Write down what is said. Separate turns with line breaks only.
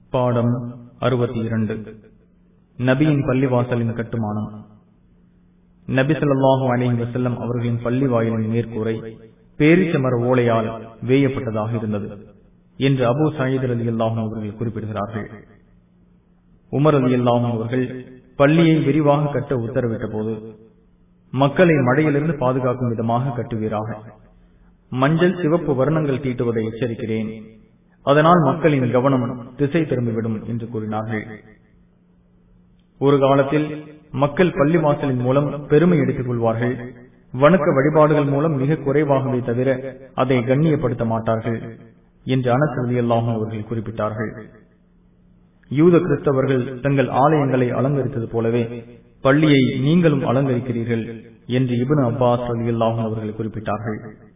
பாடம் அறுபத்தி இரண்டு நபியின் பள்ளிவாசலின் கட்டுமானம் நபி ஸல்லல்லாஹு அலைஹி வஸல்லம் அவர்களின் பள்ளி வாயிலின் மேற்கூரை பேரிச்ச மர ஓலையால் வேயப்பட்டதாக இருந்தது என்று அபு சயீத் அலி அல்லாஹும் அவர்கள் குறிப்பிடுகிறார்கள் உமர் அலி அல்லாஹும் அவர்கள் பள்ளியை விரிவாக கட்ட உத்தரவிட்ட போது மக்களை மழையிலிருந்து பாதுகாக்கும் விதமாக கட்டுவீராக மஞ்சள் சிவப்பு வர்ணங்கள் தீட்டுவதை எச்சரிக்கிறேன் அதனால் மக்களின் கவனம் திசை திரும்பிவிடும் என்று கூறினார்கள் ஒரு காலத்தில் மக்கள் பள்ளி வாசலின் மூலம் பெருமை எடுத்துக் கொள்வார்கள் வணக்க வழிபாடுகள் மூலம் மிக குறைவாகவே தவிர அதை கண்ணியப்படுத்த மாட்டார்கள் என்று அனசதி அல்லாஹும் அவர்கள் குறிப்பிட்டார்கள் யூத கிறிஸ்தவர்கள் தங்கள் ஆலயங்களை அலங்கரித்தது போலவே பள்ளியை நீங்களும் அலங்கரிக்கிறீர்கள் என்று இபுன் அப்பாஸ் அலி அல்லாஹும் அவர்கள் குறிப்பிட்டார்கள்